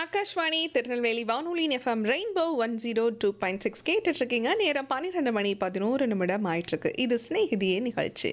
ஆகாஷ்வாணி திருநெல்வேலி வானொலி FM rainbow one zero two point six கேட்டுட்டு இருக்கீங்க நேரம் பன்னிரெண்டு மணி பதினோரு நிமிடம் ஆயிட்டு இருக்கு இது ஸ்நேகிதியே நிகழ்ச்சி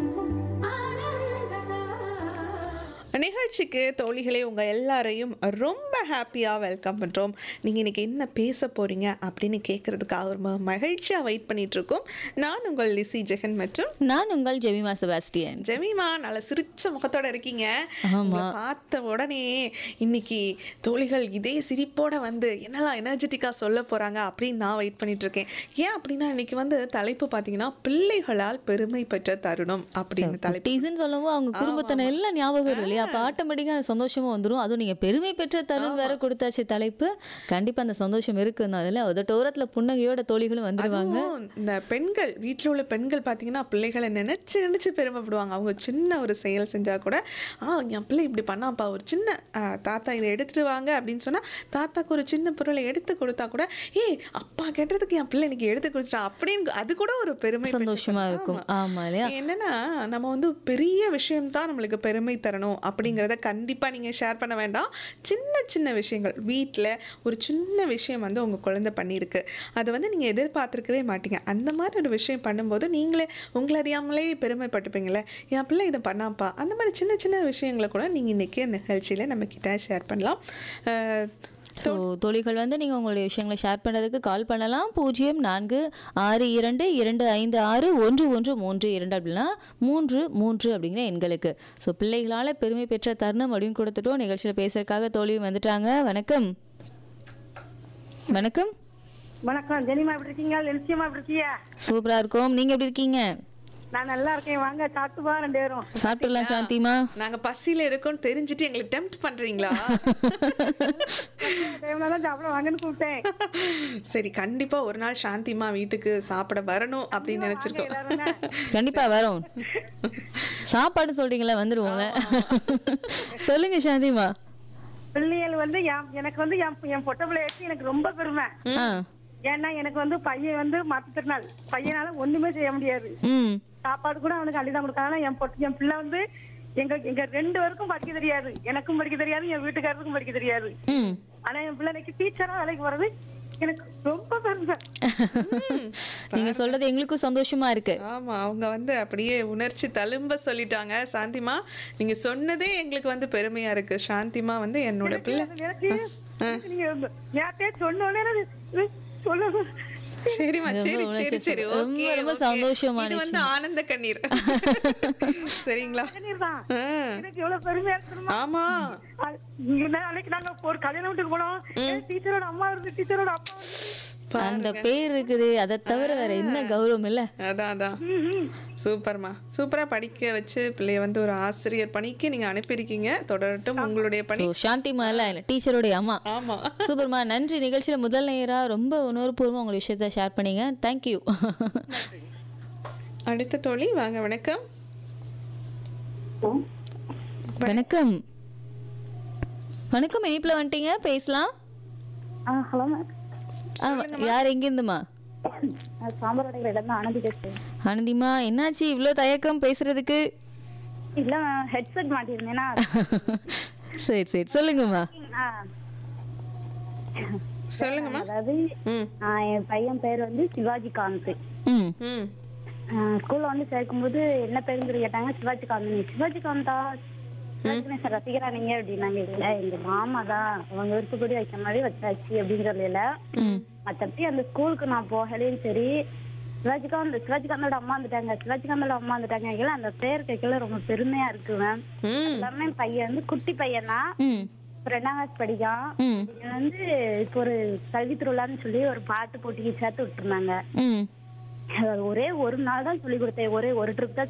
நிகழ்ச்சிக்கு தோழிகளே உங்கள் எல்லாரையும் ரொம்ப ஹாப்பியாக வெல்கம் பண்ணுறோம் நீங்கள் இன்னைக்கு என்ன பேச போகிறீங்க அப்படின்னு கேட்குறதுக்காக ஒரு ம- மகிழ்ச்சியாக வெயிட் பண்ணிட்டு இருக்கோம் நான் உங்கள் லிசி ஜெகன் மற்றும் நான் உங்கள் ஜெமிமா செபாஸ்டியன் ஜெமிமா நல்ல சிரிச்ச முகத்தோட இருக்கீங்க ஆமா. உங்களை பார்த்த உடனே இன்னைக்கு தோழிகள் இதே சிரிப்போட வந்து என்னெல்லாம் எனர்ஜெட்டிக்காக சொல்ல போறாங்க அப்படின்னு நான் வெயிட் பண்ணிட்டு இருக்கேன் ஏன் அப்படின்னா இன்னைக்கு வந்து தலைப்பு பார்த்தீங்கன்னா பிள்ளைகளால் பெருமை பெற்ற தருணம் அப்படின்னு தலைப்பு குட்டீஸ்ன்னு சொல்லவும் அவங்க குடும்பத்தின எல்லாம் ஞாபகம் வரும் இல்லையா அப்போ ஆட்டோமேட்டிக்காக அந்த சந்தோஷமும் வந்துடும் அதுவும் நீங்கள் பெருமை பெற்ற தருணம் வேற கொடுத்தாச்சு தலைப்பு கண்டிப்பாக அந்த சந்தோஷம் இருக்குன்னு அதில் அதோட ஓரத்தில் புன்னகையோட தோழிகளும் வந்துருவாங்க அதுவும் இந்த பெண்கள் வீட்டில் உள்ள பெண்கள் பார்த்தீங்கன்னா பிள்ளைகளை நினைச்சு நினைச்சு பெருமைப்படுவாங்க அவங்க சின்ன ஒரு செயல் செஞ்சா கூட ஆ என் பிள்ளை இப்படி பண்ணாப்பா ஒரு சின்ன ஆ, தாத்தா இதை எடுத்துட்டு வாங்க அப்படின்னு சொன்னா தாத்தாக்கு ஒரு சின்ன பொருளை எடுத்து கொடுத்தா கூட ஏய் அப்பா கேட்டதுக்கு என் பிள்ளை இன்னைக்கு எடுத்து கொடுத்துட்டான் அப்படின்னு அது கூட ஒரு பெருமை பெற்ற சந்தோஷமா தருணம். இருக்கும் ஆமா. ஆமா இல்லையா என்னன்னா நம்ம வந்து பெரிய விஷயம் தான் நம்மளுக்கு பெருமை தரணும் அப்படிங்கிறத கண்டிப்பா நீங்க ஷேர் பண்ண வேண்டாம் சின்ன சின்ன விஷயங்கள் வீட்டில் ஒரு சின்ன விஷயம் வந்து உங்க குழந்தை பண்ணியிருக்கு அதை வந்து நீங்க எதிர்பார்த்துருக்கவே மாட்டீங்க அந்த மாதிரி ஒரு விஷயம் பண்ணும்போது நீங்களே உங்களை அறியாமலே பெருமைப்பட்டுப்பீங்களே என் பிள்ளை இதை பண்ணாப்பா அந்த மாதிரி சின்ன சின்ன விஷயங்களை கூட நீங்க இன்னைக்கு நிகழ்ச்சியில நம்ம கிட்ட ஷேர் பண்ணலாம் அஹ், ஸோ தோழிகள் வந்து நீங்கள் உங்களுடைய விஷயங்களை ஷேர் பண்ணுறதுக்கு கால் பண்ணலாம் பூஜ்ஜியம் நான்கு ஆறு இரண்டு இரண்டு ஐந்து ஆறு ஒன்று ஒன்று மூன்று இரண்டு அப்படின்னா மூன்று மூன்று அப்படிங்கிற எண்களுக்கு ஸோ பிள்ளைகளால் பெருமை பெற்ற தருணம் அப்படின்னு கொடுத்துட்டோம் நிகழ்ச்சியில் பேசுறதுக்காக தோழியும் வந்துட்டாங்க வணக்கம் வணக்கம் வணக்கம் ஜெனிமா எப்படி இருக்கீங்க லென்சியமா எப்படி இருக்கீங்க சூப்பராக இருக்கும் நீங்கள் எப்படி இருக்கீங்க நான் நல்லா இருக்கேன் வாங்க சாப்பிட்டுப்பா ரெண்டு பேரும் சாப்பிட்டுலாம் சாந்திமா நாங்க பசியில இருக்கோம்னு தெரிஞ்சுட்டு எங்களை டெம்ப்ட் பண்றீங்களா டைம்ல தான் சாப்பிட வாங்கன்னு கூப்பிட்டேன் சரி கண்டிப்பா ஒரு நாள் சாந்திமா வீட்டுக்கு சாப்பிட வரணும் அப்படின்னு வாங்க நினைச்சிருக்கோம் எல்லாரும் என்ன? கண்டிப்பாக வரோம் சாப்பாடு சொல்கிறீங்களா வந்துடுவோங்க சொல்லுங்க சாந்திமா பிள்ளைகள் வந்து என்- எனக்கு வந்து என் என் பொட்ட பிள்ளை வச்சு எனக்கு ரொம்ப பெருமை ஆ ஏன்னா எனக்கு வந்து பையன் வந்து மாத்தினாள் பையனால ஒண்ணுமே செய்ய முடியாது ம் சாப்பாடு கூட அவனுக்கு அள்ளிதான் கொடுக்காங்க என் பொட்டு என் பிள்ளை வந்து எங்க எங்க ரெண்டு பேருக்கும் படிக்க தெரியாது எனக்கும் படிக்க தெரியாது என் வீட்டுக்காரருக்கும் படிக்க தெரியாது ம் ஆனா என் பிள்ளை இன்னைக்கு டீச்சரா வேலைக்கு போறது எனக்கு ரொம்ப பெருமை நீங்க சொல்றது எங்களுக்கும் சந்தோஷமா இருக்கு ஆமா அவங்க வந்து அப்படியே உணர்ச்சி தழும்ப சொல்லிட்டாங்க சாந்திமா நீங்க சொன்னதே எங்களுக்கு வந்து பெருமையா இருக்கு சாந்திமா வந்து என்னோட பிள்ளை எனக்கு எனக்கு நீங்க நேரத்தே சொன்னோன்னே எனக்கு சொல்லணும் சரிம்மா ரொம்ப சரி சரி உணர்ச்சி சரி ரொம்ப, ஓகே ரொம்ப ஓகே. சந்தோஷமான இது வந்து ஆனந்த கண்ணீர் சரிங்களா தான் ஆ, எனக்கு எவ்வளவு பெருமையா இருக்குமா ஆமா நாளைக்கு நாங்க ஒரு கல்யாண வீட்டுக்கு போனோம் டீச்சரோட அம்மா இருந்து டீச்சரோட அப்பா இருந்து அந்த பேர் இருக்குது அதை தவிர வேற என்ன கௌரவம் இல்ல அதான் அதான் சூப்பர்மா சூப்பரா படிக்க வச்சு பிள்ளைய வந்து ஒரு ஆசிரியர் பணிக்கு நீங்க அனுப்பியிருக்கீங்க தொடரட்டும் உங்களுடைய பணி ஸோ சாந்திமா இல்ல இல்ல டீச்சருடைய அம்மா ஆமா சூப்பர்மா நன்றி நிகழ்ச்சியில முதல் நேரா ரொம்ப உணர்வுபூர்வமா உங்க விஷயத்த ஷேர் பண்ணீங்க தேங்க்யூ அடுத்த தோழி வாங்க வணக்கம் வணக்கம் வணக்கம் இனிப்புல வந்துட்டீங்க பேசலாம் ஹலோ ஆ, யார் எங்கிருந்துமா சாம்பார் வடைகள் இடம் தான் ஆனந்தி பேசுறேன் ஆனந்திமா என்னாச்சு இவ்ளோ தயக்கம் பேசுறதுக்கு இல்ல ஹெட்செட் மாட்டிருந்தேன்னா சரி சரி சொல்லுங்கம்மா சொல்லுங்கம்மா அதாவது ம் என் பையன் பேர் வந்து சிவாஜி காந்த் ம் ம் ஸ்கூல்ல வந்து சேர்க்கும்போது என்ன பேருன்னு சொல்லி கேட்டாங்க சிவாஜி காந்த் சிவாஜி காந்தா சிவாஜி கணேசன் ரசிகரா நீங்க அப்படின்னாங்க இல்ல எங்க மாமா தான் அவங்க விருப்பப்படி வைக்க மாதிரி வச்சாச்சு அப்படின்னு சொல்லல மத்தபடி அந்த ஸ்கூலுக்கு நான் போகலையும் சரி சிவாஜிகாந்த் சிவாஜிகாந்தோட அம்மா வந்துட்டாங்க சிவாஜிகாந்தோட அம்மா வந்துட்டாங்க இல்ல அந்த பேர் கேட்கல ரொம்ப பெருமையா இருக்கு மேம் ம் எல்லாமே பையன் வந்து குட்டி பையன் தான் ம் ரெண்டாம் கிளாஸ் படிக்கான் ம் இவன் வந்து இப்போ ஒரு கல்வி திருவிழான்னு சொல்லி ஒரு பாட்டு போட்டிக்கு சேர்த்து விட்டுருந்தாங்க ம் அது ஒரே ஒரு நாள் தான் சொல்லி கொடுத்தேன் ஒரே ஒரு ட்ரிப் தான்